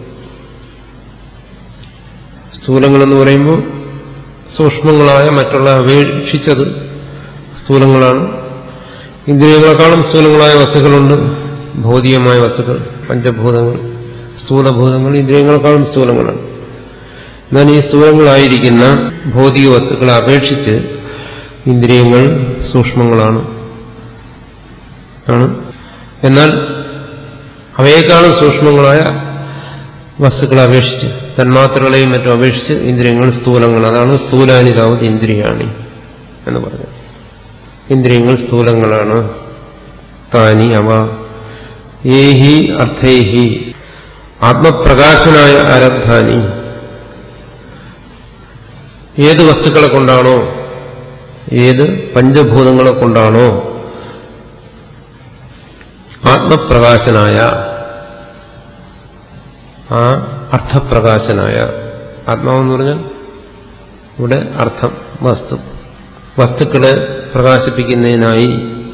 സ്ഥൂലങ്ങളെന്ന് പറയുമ്പോൾ സൂക്ഷ്മങ്ങളായ മറ്റുള്ള അപേക്ഷിച്ചത് സ്ഥൂലങ്ങളാണ് ഇന്ദ്രിയങ്ങളെക്കാളും സ്ഥൂലങ്ങളായ വസ്തുക്കളുണ്ട് ഭൗതികമായ വസ്തുക്കൾ പഞ്ചഭൂതങ്ങൾ സ്ഥൂലഭൂതങ്ങൾ ഇന്ദ്രിയങ്ങളെക്കാളും സ്ഥൂലങ്ങളാണ് എന്നാൽ ഈ സ്ഥൂലങ്ങളായിരിക്കുന്ന ഭൗതിക വസ്തുക്കളെ അപേക്ഷിച്ച് ഇന്ദ്രിയങ്ങൾ സൂക്ഷ്മങ്ങളാണ് ആണ് എന്നാൽ അവയേക്കാളും സൂക്ഷ്മങ്ങളായ വസ്തുക്കളെ അപേക്ഷിച്ച് തന്മാത്രകളെയും മറ്റും അപേക്ഷിച്ച് ഇന്ദ്രിയങ്ങൾ സ്ഥൂലങ്ങൾ അതാണ് സ്ഥൂലാനിതാവത് ഇന്ദ്രിയാണി എന്ന് പറഞ്ഞത് ഇന്ദ്രിയങ്ങൾ സ്ഥൂലങ്ങളാണ് താനി അവ ഏഹി അർത്ഥേഹി ആത്മപ്രകാശനായ ആരബ്ധാനി ഏത് വസ്തുക്കളെ കൊണ്ടാണോ ഏത് പഞ്ചഭൂതങ്ങളെ കൊണ്ടാണോ ആത്മപ്രകാശനായ ആ അർത്ഥപ്രകാശനായ ആത്മാവെന്ന് പറഞ്ഞാൽ ഇവിടെ അർത്ഥം വസ്തു വസ്തുക്കളെ പ്രകാശിപ്പിക്കുന്നതിനായി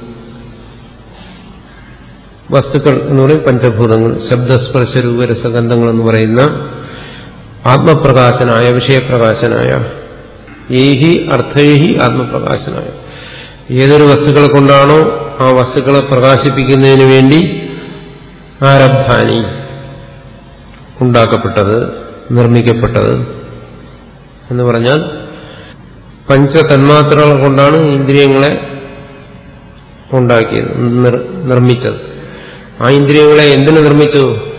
വസ്തുക്കൾ എന്ന് പറയും പഞ്ചഭൂതങ്ങൾ ശബ്ദസ്പർശ രൂപരസഗന്ധങ്ങൾ എന്ന് പറയുന്ന ആത്മപ്രകാശനായ വിഷയപ്രകാശനായ ഏഹി അർത്ഥേഹി ആത്മപ്രകാശനായ ഏതൊരു വസ്തുക്കളെ കൊണ്ടാണോ ആ വസ്തുക്കളെ പ്രകാശിപ്പിക്കുന്നതിന് വേണ്ടി ആരബ്ധാനി ഉണ്ടാക്കപ്പെട്ടത് നിർമ്മിക്കപ്പെട്ടത് എന്ന് പറഞ്ഞാൽ പഞ്ചതന്മാത്രകൾ കൊണ്ടാണ് ഇന്ദ്രിയങ്ങളെ ഉണ്ടാക്കിയത് നിർമ്മിച്ചത് ആ ഇന്ദ്രിയങ്ങളെ എന്തിനു നിർമ്മിച്ചു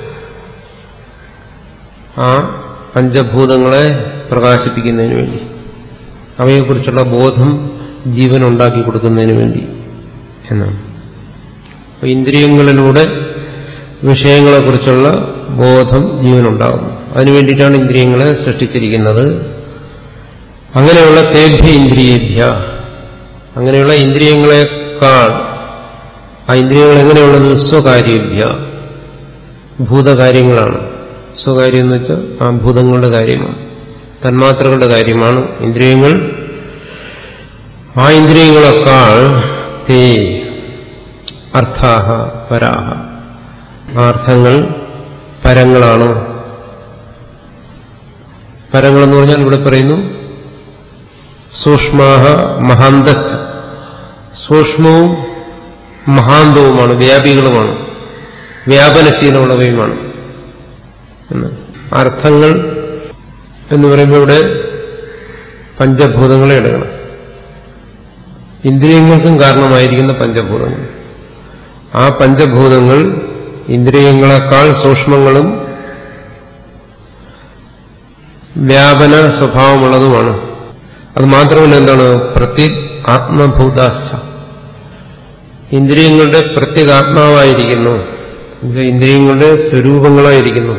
ആ പഞ്ചഭൂതങ്ങളെ പ്രകാശിപ്പിക്കുന്നതിന് വേണ്ടി അവയെക്കുറിച്ചുള്ള ബോധം ജീവൻ ഉണ്ടാക്കി കൊടുക്കുന്നതിന് വേണ്ടി എന്നാണ് അപ്പൊ ഇന്ദ്രിയങ്ങളിലൂടെ വിഷയങ്ങളെക്കുറിച്ചുള്ള ബോധം ജീവനുണ്ടാകുന്നു അതിനു വേണ്ടിയിട്ടാണ് ഇന്ദ്രിയങ്ങളെ സൃഷ്ടിച്ചിരിക്കുന്നത് അങ്ങനെയുള്ള തേഭ്യ ഇന്ദ്രിയേഭ്യ അങ്ങനെയുള്ള ഇന്ദ്രിയങ്ങളെക്കാൾ ആ ഇന്ദ്രിയങ്ങൾ എങ്ങനെയുള്ളത് സ്വകാര്യേഭ്യ ഭൂതകാര്യങ്ങളാണ് സ്വകാര്യം എന്ന് വെച്ചാൽ ആ ഭൂതങ്ങളുടെ കാര്യമാണ് തന്മാത്രകളുടെ കാര്യമാണ് ഇന്ദ്രിയങ്ങൾ ആ ഇന്ദ്രിയങ്ങളെക്കാൾ തേ അർത്ഥാഹ പരാഹ ആ അർത്ഥങ്ങൾ പരങ്ങളാണ് പരങ്ങളെന്ന് പറഞ്ഞാൽ ഇവിടെ പറയുന്നു സൂക്ഷ്മാഹ മഹാന്തസ്ഥ സൂക്ഷ്മവും മഹാന്തവുമാണ് വ്യാപികളുമാണ് വ്യാപനശീലമുള്ളവയുമാണ് അർത്ഥങ്ങൾ എന്ന് പറയുമ്പോൾ ഇവിടെ പഞ്ചഭൂതങ്ങളെ എടുക്കണം ഇന്ദ്രിയങ്ങൾക്കും കാരണമായിരിക്കുന്ന പഞ്ചഭൂതങ്ങൾ ആ പഞ്ചഭൂതങ്ങൾ ഇന്ദ്രിയങ്ങളെക്കാൾ സൂക്ഷ്മങ്ങളും വ്യാപന സ്വഭാവമുള്ളതുമാണ് അത് മാത്രമല്ല എന്താണ് പ്രത്യേക ആത്മഭൂതാസ്ഥ ഇന്ദ്രിയങ്ങളുടെ പ്രത്യേകാത്മാവായിരിക്കുന്നു ഇന്ദ്രിയങ്ങളുടെ സ്വരൂപങ്ങളായിരിക്കുന്നു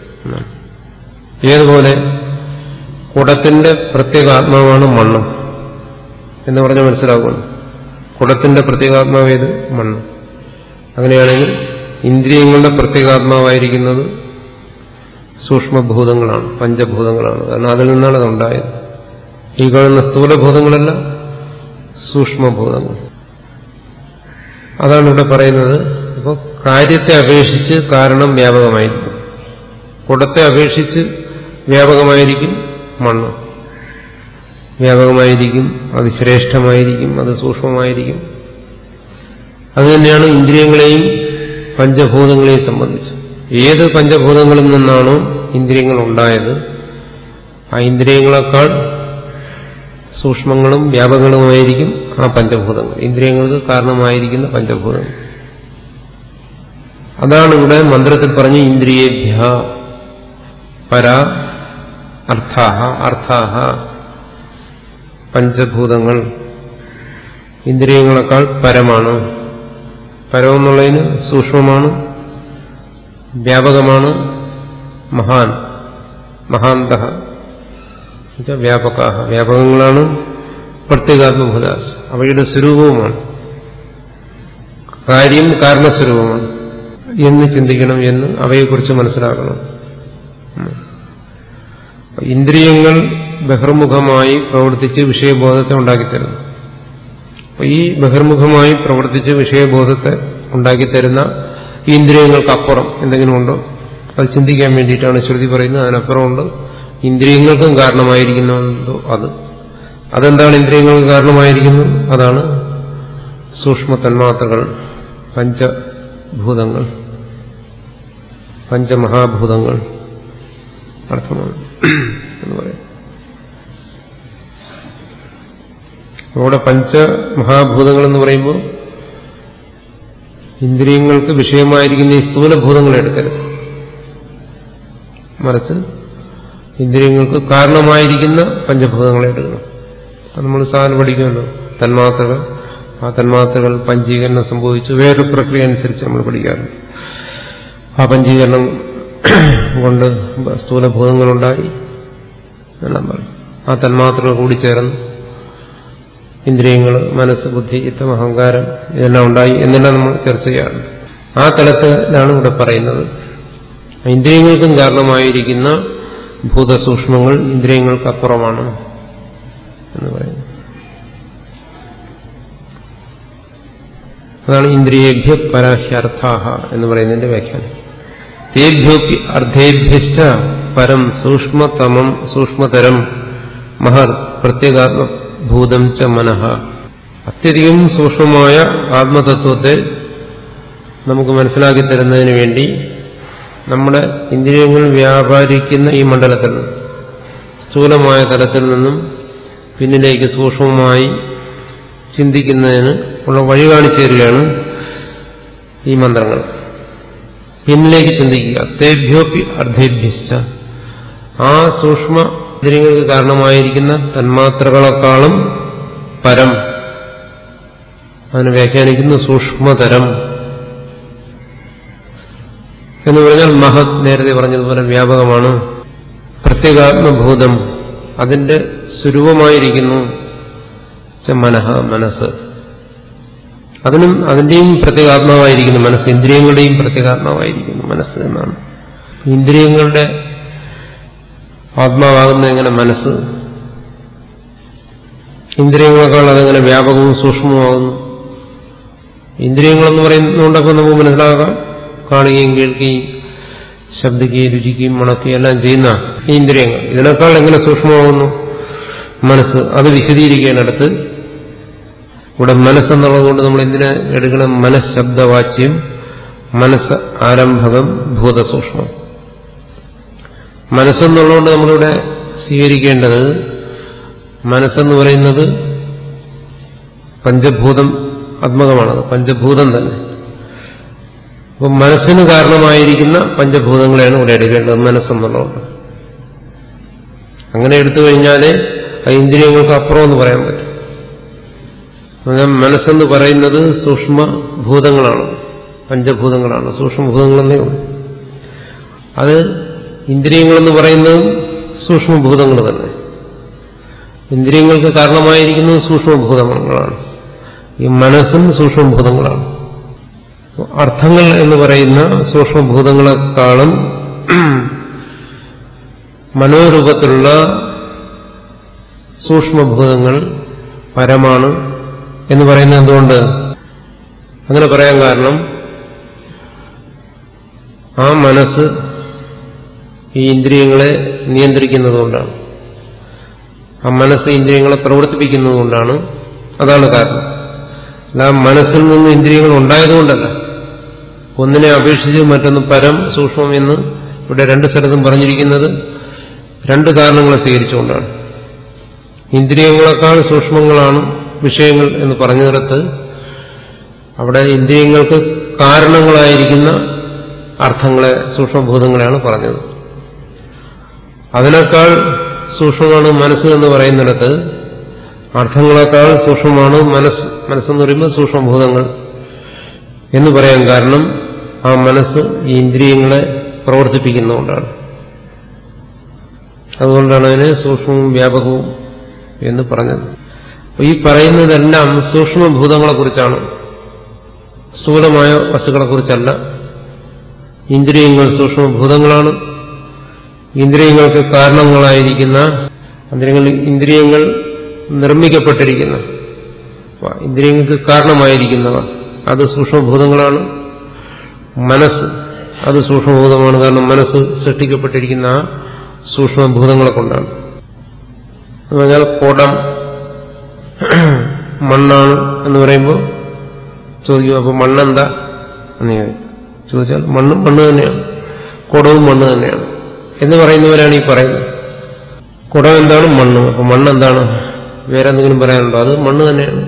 ഏതുപോലെ കുടത്തിന്റെ പ്രത്യേകാത്മാവാണ് മണ്ണ് എന്ന് പറഞ്ഞാൽ മനസ്സിലാകുന്നു കുടത്തിന്റെ പ്രത്യേകാത്മാവ് ഏത് മണ്ണ് അങ്ങനെയാണെങ്കിൽ ഇന്ദ്രിയങ്ങളുടെ പ്രത്യേകാത്മാവായിരിക്കുന്നത് സൂക്ഷ്മഭൂതങ്ങളാണ് പഞ്ചഭൂതങ്ങളാണ് കാരണം അതിൽ നിന്നാണ് അതുണ്ടായത് ഈ കാണുന്ന സ്ഥൂലഭൂതങ്ങളല്ല സൂക്ഷ്മഭൂതങ്ങൾ അതാണ് ഇവിടെ പറയുന്നത് അപ്പോൾ കാര്യത്തെ അപേക്ഷിച്ച് കാരണം വ്യാപകമായിരിക്കും കുടത്തെ അപേക്ഷിച്ച് വ്യാപകമായിരിക്കും മണ്ണ് വ്യാപകമായിരിക്കും അത് ശ്രേഷ്ഠമായിരിക്കും അത് സൂക്ഷ്മമായിരിക്കും അതുതന്നെയാണ് ഇന്ദ്രിയങ്ങളെയും പഞ്ചഭൂതങ്ങളെയും സംബന്ധിച്ച് ഏത് പഞ്ചഭൂതങ്ങളിൽ നിന്നാണോ ഇന്ദ്രിയങ്ങൾ ഉണ്ടായത് ആ ഇന്ദ്രിയങ്ങളെക്കാൾ സൂക്ഷ്മങ്ങളും വ്യാപകങ്ങളുമായിരിക്കും ആ പഞ്ചഭൂതങ്ങൾ ഇന്ദ്രിയങ്ങൾക്ക് കാരണമായിരിക്കുന്ന പഞ്ചഭൂതങ്ങൾ അതാണ് ഇവിടെ മന്ത്രത്തിൽ പറഞ്ഞ ഇന്ദ്രിയേഭ്യ പര അർത്ഥാഹ അർത്ഥാഹ പഞ്ചഭൂതങ്ങൾ ഇന്ദ്രിയങ്ങളെക്കാൾ പരമാണ് പരമെന്നുള്ളതിന് സൂക്ഷ്മമാണ് വ്യാപകമാണ് മഹാൻ മഹാന്ത വ്യാപക വ്യാപകങ്ങളാണ് പ്രത്യേകാത്മഭൂതാസ് അവയുടെ സ്വരൂപവുമാണ് കാര്യം കാരണസ്വരൂപമാണ് എന്ന് ചിന്തിക്കണം എന്ന് അവയെക്കുറിച്ച് മനസ്സിലാക്കണം ഇന്ദ്രിയങ്ങൾ ബഹിർമുഖമായി പ്രവർത്തിച്ച് വിഷയബോധത്തെ ഉണ്ടാക്കിത്തരുന്നു അപ്പൊ ഈ ബഹിർമുഖമായി പ്രവർത്തിച്ച് വിഷയബോധത്തെ ഉണ്ടാക്കിത്തരുന്ന ഈ ഇന്ദ്രിയങ്ങൾക്കപ്പുറം എന്തെങ്കിലും ഉണ്ടോ അത് ചിന്തിക്കാൻ വേണ്ടിയിട്ടാണ് ശ്രുതി പറയുന്നത് അതിനപ്പുറമുണ്ട് ഇന്ദ്രിയങ്ങൾക്കും കാരണമായിരിക്കുന്നതോ അത് അതെന്താണ് ഇന്ദ്രിയങ്ങൾക്ക് കാരണമായിരിക്കുന്നത് അതാണ് സൂക്ഷ്മ തന്മാത്രകൾ പഞ്ചഭൂതങ്ങൾ പഞ്ചമഹാഭൂതങ്ങൾ അർത്ഥമാണ് എന്ന് പറയും അവിടെ പഞ്ചമഹാഭൂതങ്ങൾ എന്ന് പറയുമ്പോൾ ഇന്ദ്രിയങ്ങൾക്ക് വിഷയമായിരിക്കുന്ന ഈ സ്ഥൂലഭൂതങ്ങൾ എടുക്കരുത് മറിച്ച് ഇന്ദ്രിയങ്ങൾക്ക് കാരണമായിരിക്കുന്ന പഞ്ചഭൂതങ്ങളെ എടുക്കണം അത് നമ്മൾ സാധനം പഠിക്കുമല്ലോ തന്മാത്രകൾ ആ തന്മാത്രകൾ പഞ്ചീകരണം സംഭവിച്ചു വേറൊരു പ്രക്രിയ അനുസരിച്ച് നമ്മൾ പഠിക്കാറുണ്ട് ആ പഞ്ചീകരണം കൊണ്ട് സ്ഥൂലഭൂതങ്ങളുണ്ടായി എല്ലാം പറയും ആ തന്മാത്രകൾ കൂടി ചേർന്ന് ഇന്ദ്രിയങ്ങൾ മനസ്സ് ബുദ്ധി ചിത്തം അഹങ്കാരം ഇതെല്ലാം ഉണ്ടായി എന്നെല്ലാം നമ്മൾ ചർച്ച ചെയ്യാറുണ്ട് ആ തലത്തിലാണ് ഇവിടെ പറയുന്നത് ഇന്ദ്രിയങ്ങൾക്കും കാരണമായിരിക്കുന്ന ഭൂതസൂക്ഷ്മങ്ങൾ ഇന്ദ്രിയങ്ങൾക്ക് അപ്പുറമാണ് എന്ന് പറയുന്നു അതാണ് ഇന്ദ്രിയേഭ്യ പരാഹ്യർത്ഥാഹ എന്ന് പറയുന്നതിന്റെ വ്യാഖ്യാനം തേഭ്യോപ്പി അർദ്ധേഭ്യശ്ച പരം സൂക്ഷ്മതമം സൂക്ഷ്മതരം മഹർ പ്രത്യേകാത്മഭൂതം ച മനഃ അത്യധികം സൂക്ഷ്മമായ ആത്മതത്വത്തെ നമുക്ക് മനസ്സിലാക്കി തരുന്നതിന് വേണ്ടി നമ്മുടെ ഇന്ദ്രിയങ്ങൾ വ്യാപാരിക്കുന്ന ഈ മണ്ഡലത്തിൽ നിന്ന് സ്ഥൂലമായ തലത്തിൽ നിന്നും പിന്നിലേക്ക് സൂക്ഷ്മമായി ചിന്തിക്കുന്നതിന് ഉള്ള വഴി കാണിച്ചു തരികയാണ് ഈ മന്ത്രങ്ങൾ പിന്നിലേക്ക് ചിന്തിക്കുക തേഭ്യോപ്പി അർദ്ധേഭ്യശ്ച ആ സൂക്ഷ്മ ഇന്ദ്രിയങ്ങൾക്ക് കാരണമായിരിക്കുന്ന തന്മാത്രകളെക്കാളും പരം അതിനെ വ്യാഖ്യാനിക്കുന്നു സൂക്ഷ്മതരം എന്ന് പറഞ്ഞാൽ മഹത് നേരത്തെ പറഞ്ഞതുപോലെ വ്യാപകമാണ് പ്രത്യേകാത്മഭൂതം അതിന്റെ സ്വരൂപമായിരിക്കുന്നു മനഃ മനസ്സ് അതിനും അതിന്റെയും പ്രത്യേകാത്മാവായിരിക്കുന്നു മനസ്സ് ഇന്ദ്രിയങ്ങളുടെയും പ്രത്യേകാത്മാവായിരിക്കുന്നു മനസ്സ് എന്നാണ് ഇന്ദ്രിയങ്ങളുടെ ആത്മാവാകുന്ന എങ്ങനെ മനസ്സ് ഇന്ദ്രിയങ്ങളെക്കാൾ അതെങ്ങനെ വ്യാപകവും സൂക്ഷ്മവുമാകുന്നു ഇന്ദ്രിയങ്ങളെന്ന് പറയുന്നതുകൊണ്ടൊക്കെ നമുക്ക് മനസ്സിലാക്കാം കാണുകയും കേൾക്കുകയും ശബ്ദിക്കുകയും രുചിക്കുകയും മണക്കുകയും എല്ലാം ചെയ്യുന്ന ഈ ഇന്ദ്രിയങ്ങൾ ഇതിനേക്കാൾ എങ്ങനെ സൂക്ഷ്മമാകുന്നു മനസ്സ് അത് വിശദീകരിക്കാനടുത്ത് ഇവിടെ മനസ്സെന്നുള്ളതുകൊണ്ട് നമ്മൾ എന്തിനെ എടുക്കണം മനഃശബ്ദവാച്യം മനസ്സ് ആരംഭകം ഭൂതസൂക്ഷ്മം മനസ്സെന്നുള്ളതുകൊണ്ട് നമ്മളിവിടെ സ്വീകരിക്കേണ്ടത് മനസ്സെന്ന് പറയുന്നത് പഞ്ചഭൂതം ആത്മകമാണത് പഞ്ചഭൂതം തന്നെ അപ്പം മനസ്സിന് കാരണമായിരിക്കുന്ന പഞ്ചഭൂതങ്ങളെയാണ് ഇവിടെ എടുക്കേണ്ടത് മനസ്സെന്നുള്ളതുകൊണ്ട് അങ്ങനെ എടുത്തു കഴിഞ്ഞാൽ ആ ഇന്ദ്രിയങ്ങൾക്ക് അപ്പുറം എന്ന് പറയാൻ പറ്റും മനസ്സെന്ന് പറയുന്നത് സൂക്ഷ്മഭൂതങ്ങളാണ് പഞ്ചഭൂതങ്ങളാണ് സൂക്ഷ്മഭൂതങ്ങളെന്നേ ഉള്ളൂ അത് ഇന്ദ്രിയങ്ങളെന്ന് പറയുന്നതും സൂക്ഷ്മഭൂതങ്ങൾ തന്നെ ഇന്ദ്രിയങ്ങൾക്ക് കാരണമായിരിക്കുന്നത് സൂക്ഷ്മഭൂതങ്ങളാണ് ഈ മനസ്സും സൂക്ഷ്മഭൂതങ്ങളാണ് അർത്ഥങ്ങൾ എന്ന് പറയുന്ന സൂക്ഷ്മഭൂതങ്ങളെക്കാളും മനോരൂപത്തിലുള്ള സൂക്ഷ്മഭൂതങ്ങൾ പരമാണ് എന്ന് പറയുന്നത് എന്തുകൊണ്ട് അങ്ങനെ പറയാൻ കാരണം ആ മനസ്സ് ഈ ഇന്ദ്രിയങ്ങളെ നിയന്ത്രിക്കുന്നതുകൊണ്ടാണ് ആ മനസ്സ് ഇന്ദ്രിയങ്ങളെ പ്രവർത്തിപ്പിക്കുന്നതുകൊണ്ടാണ് അതാണ് കാരണം അല്ല മനസ്സിൽ നിന്ന് ഇന്ദ്രിയങ്ങൾ ഉണ്ടായതുകൊണ്ടല്ല ഒന്നിനെ അപേക്ഷിച്ച് മറ്റൊന്ന് പരം സൂക്ഷ്മം എന്ന് ഇവിടെ രണ്ട് സ്ഥലത്തും പറഞ്ഞിരിക്കുന്നത് രണ്ട് കാരണങ്ങളെ സ്വീകരിച്ചുകൊണ്ടാണ് ഇന്ദ്രിയങ്ങളെക്കാൾ സൂക്ഷ്മങ്ങളാണ് വിഷയങ്ങൾ എന്ന് പറഞ്ഞിടത്ത് അവിടെ ഇന്ദ്രിയങ്ങൾക്ക് കാരണങ്ങളായിരിക്കുന്ന അർത്ഥങ്ങളെ സൂക്ഷ്മഭൂതങ്ങളെയാണ് പറഞ്ഞത് അതിനേക്കാൾ സൂക്ഷ്മമാണ് മനസ്സ് എന്ന് പറയുന്നിടത്ത് അർത്ഥങ്ങളെക്കാൾ സൂക്ഷ്മമാണ് മനസ്സ് മനസ്സെന്ന് പറയുമ്പോൾ സൂക്ഷ്മഭൂതങ്ങൾ എന്ന് പറയാൻ കാരണം ആ മനസ്സ് ഈ ഇന്ദ്രിയങ്ങളെ പ്രവർത്തിപ്പിക്കുന്നതുകൊണ്ടാണ് അതുകൊണ്ടാണ് അതിനെ സൂക്ഷ്മവും വ്യാപകവും എന്ന് പറഞ്ഞത് അപ്പൊ ഈ പറയുന്നതെല്ലാം സൂക്ഷ്മഭൂതങ്ങളെക്കുറിച്ചാണ് സ്ഥൂലമായ വസ്തുക്കളെക്കുറിച്ചല്ല ഇന്ദ്രിയങ്ങൾ സൂക്ഷ്മഭൂതങ്ങളാണ് ഇന്ദ്രിയങ്ങൾക്ക് കാരണങ്ങളായിരിക്കുന്ന ഇന്ദ്രിയങ്ങൾ ഇന്ദ്രിയങ്ങൾ നിർമ്മിക്കപ്പെട്ടിരിക്കുന്ന ഇന്ദ്രിയങ്ങൾക്ക് കാരണമായിരിക്കുന്നവ അത് സൂക്ഷ്മഭൂതങ്ങളാണ് മനസ്സ് അത് സൂക്ഷ്മഭൂതമാണ് കാരണം മനസ്സ് സൃഷ്ടിക്കപ്പെട്ടിരിക്കുന്ന ആ സൂക്ഷ്മഭൂതങ്ങളെ കൊണ്ടാണ് എന്ന് പറഞ്ഞാൽ കുടം മണ്ണാണ് എന്ന് പറയുമ്പോൾ ചോദിക്കും അപ്പോൾ മണ്ണെന്താ എന്ന് ചോദിച്ചാൽ മണ്ണും മണ്ണ് തന്നെയാണ് കുടവും മണ്ണ് തന്നെയാണ് എന്ന് പറയുന്നവരാണ് ഈ പറയുന്നത് കുടം എന്താണ് മണ്ണ് അപ്പൊ മണ്ണ് എന്താണ് വേറെ എന്തെങ്കിലും പറയാനുണ്ടോ അത് മണ്ണ് തന്നെയാണ്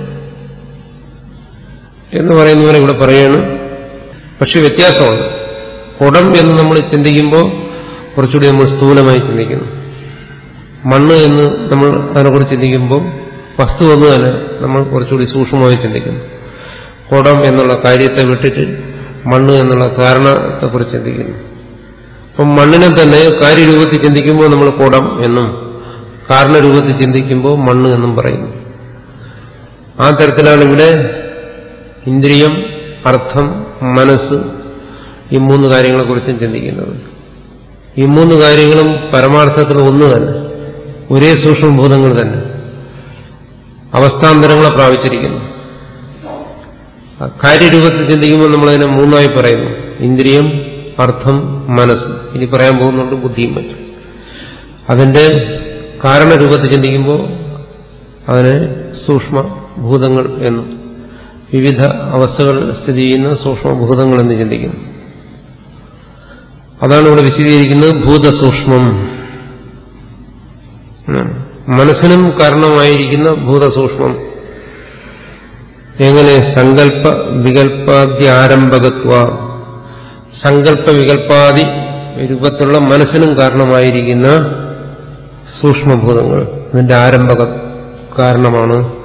എന്ന് പറയുന്നവരെ ഇവിടെ പറയാണ് പക്ഷെ വ്യത്യാസമുണ്ട് കുടം എന്ന് നമ്മൾ ചിന്തിക്കുമ്പോൾ കുറച്ചുകൂടി നമ്മൾ സ്ഥൂലമായി ചിന്തിക്കുന്നു മണ്ണ് എന്ന് നമ്മൾ അതിനെക്കുറിച്ച് ചിന്തിക്കുമ്പോൾ വസ്തു ഒന്ന് തന്നെ നമ്മൾ കുറച്ചുകൂടി സൂക്ഷ്മമായി ചിന്തിക്കുന്നു കുടം എന്നുള്ള കാര്യത്തെ വിട്ടിട്ട് മണ്ണ് എന്നുള്ള കാരണത്തെക്കുറിച്ച് ചിന്തിക്കുന്നു അപ്പം മണ്ണിനെ തന്നെ കാര്യരൂപത്തിൽ ചിന്തിക്കുമ്പോൾ നമ്മൾ കുടം എന്നും കാരണരൂപത്തിൽ ചിന്തിക്കുമ്പോൾ മണ്ണ് എന്നും പറയുന്നു ആ തരത്തിലാണ് ഇവിടെ ഇന്ദ്രിയം അർത്ഥം മനസ്സ് ഈ മൂന്ന് കാര്യങ്ങളെക്കുറിച്ചും ചിന്തിക്കുന്നത് ഈ മൂന്ന് കാര്യങ്ങളും പരമാർത്ഥത്തിൽ ഒന്ന് തന്നെ ഒരേ സൂക്ഷ്മഭൂതങ്ങൾ തന്നെ അവസ്ഥാന്തരങ്ങളെ പ്രാപിച്ചിരിക്കുന്നു കാര്യരൂപത്തിൽ ചിന്തിക്കുമ്പോൾ നമ്മളതിനെ മൂന്നായി പറയുന്നു ഇന്ദ്രിയം അർത്ഥം മനസ്സ് ഇനി പറയാൻ പോകുന്നുണ്ട് ബുദ്ധിയും മറ്റും അതിന്റെ കാരണരൂപത്തിൽ ചിന്തിക്കുമ്പോൾ അതിനെ സൂക്ഷ്മ ഭൂതങ്ങൾ എന്നും വിവിധ അവസ്ഥകൾ സ്ഥിതി ചെയ്യുന്ന സൂക്ഷ്മഭൂതങ്ങൾ എന്ന് ചിന്തിക്കുന്നു അതാണ് ഇവിടെ വിശദീകരിക്കുന്നത് ഭൂതസൂക്ഷ്മം മനസ്സിനും കാരണമായിരിക്കുന്ന ഭൂതസൂക്ഷ്മം എങ്ങനെ സങ്കല്പ വികല്പാദ്യ ആരംഭകത്വ സങ്കല്പ വികല്പാദി രൂപത്തിലുള്ള മനസ്സിനും കാരണമായിരിക്കുന്ന സൂക്ഷ്മഭൂതങ്ങൾ അതിന്റെ ആരംഭക കാരണമാണ്